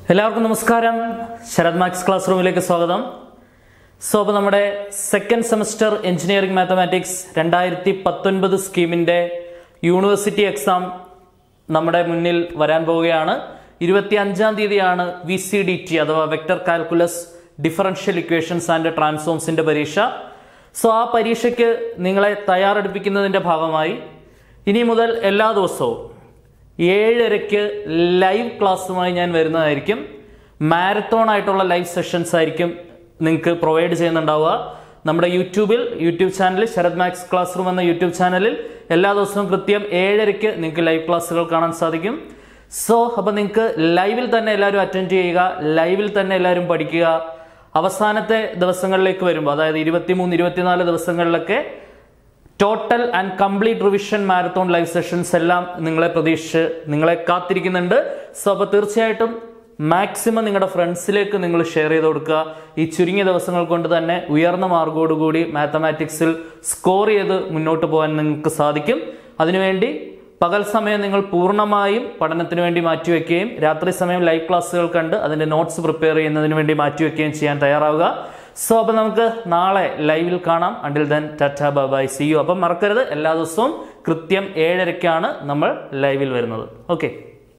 എല്ലാവർക്കും നമസ്കാരം Sarath maths class റൂമിലേക്ക് സ്വാഗതം സോ അപ്പോൾ നമ്മുടെ സെക്കൻഡ് സെമസ്റ്റർ എഞ്ചിനീയറിംഗ് മാത്തമാറ്റിക്സ് രണ്ടായിരത്തി പത്തൊൻപത് സ്കീമിൻ്റെ യൂണിവേഴ്സിറ്റി എക്സാം നമ്മുടെ മുന്നിൽ വരാൻ പോവുകയാണ് ഇരുപത്തി അഞ്ചാം തീയതിയാണ് വി സി ഡി ടി അഥവാ vector calculus differential equations and ട്രാൻസ്ഫോംസിൻ്റെ പരീക്ഷ സോ ആ പരീക്ഷയ്ക്ക് നിങ്ങളെ തയ്യാറെടുപ്പിക്കുന്നതിൻ്റെ ഭാഗമായി ഇനി മുതൽ എല്ലാ ദിവസവും ഏഴരയ്ക്ക് ലൈവ് ക്ലാസ്സുമായി ഞാൻ വരുന്നതായിരിക്കും മാരത്തോൺ ആയിട്ടുള്ള ലൈവ് സെഷൻസ് ആയിരിക്കും നിങ്ങൾക്ക് പ്രൊവൈഡ് ചെയ്യുന്നുണ്ടാവുക നമ്മുടെ യൂട്യൂബിൽ യൂട്യൂബ് ചാനലിൽ ശരത് മാക്സ് ക്ലാസ് റൂം എന്ന യൂട്യൂബ് ചാനലിൽ എല്ലാ ദിവസവും കൃത്യം ഏഴരയ്ക്ക് നിങ്ങൾക്ക് ലൈവ് ക്ലാസ്സുകൾ കാണാൻ സാധിക്കും സോ അപ്പോൾ നിങ്ങൾക്ക് ലൈവിൽ തന്നെ എല്ലാവരും അറ്റൻഡ് ചെയ്യുക ലൈവിൽ തന്നെ എല്ലാവരും പഠിക്കുക അവസാനത്തെ ദിവസങ്ങളിലേക്ക് വരുമ്പോൾ അതായത് ഇരുപത്തിമൂന്ന് ഇരുപത്തിനാല് ദിവസങ്ങളിലൊക്കെ total and complete revision marathon live sessions എല്ലാം നിങ്ങളെ പ്രതീക്ഷിച്ച് നിങ്ങളെ കാത്തിരിക്കുന്നുണ്ട് സോ അപ്പോൾ തീർച്ചയായിട്ടും മാക്സിമം നിങ്ങളുടെ ഫ്രണ്ട്സിലേക്ക് നിങ്ങൾ ഷെയർ ചെയ്ത് കൊടുക്കുക ഈ ചുരുങ്ങിയ ദിവസങ്ങൾ കൊണ്ട് തന്നെ ഉയർന്ന മാർഗോടുകൂടി മാത്തമാറ്റിക്സിൽ സ്കോർ ചെയ്ത് മുന്നോട്ട് പോകാൻ നിങ്ങൾക്ക് സാധിക്കും അതിനുവേണ്ടി പകൽ സമയം നിങ്ങൾ പൂർണ്ണമായും പഠനത്തിന് വേണ്ടി മാറ്റിവെക്കുകയും രാത്രി സമയം ലൈവ് ക്ലാസ്സുകൾ കണ്ട് അതിന്റെ നോട്ട്സ് പ്രിപ്പയർ ചെയ്യുന്നതിന് വേണ്ടി മാറ്റിവെക്കുകയും ചെയ്യാൻ തയ്യാറാവുക സോ അപ്പം നമുക്ക് നാളെ ലൈവിൽ കാണാം until then tata bye see you അപ്പം മറക്കരുത് എല്ലാ ദിവസവും കൃത്യം ഏഴരയ്ക്കാണ് നമ്മൾ ലൈവിൽ വരുന്നത് ഓക്കെ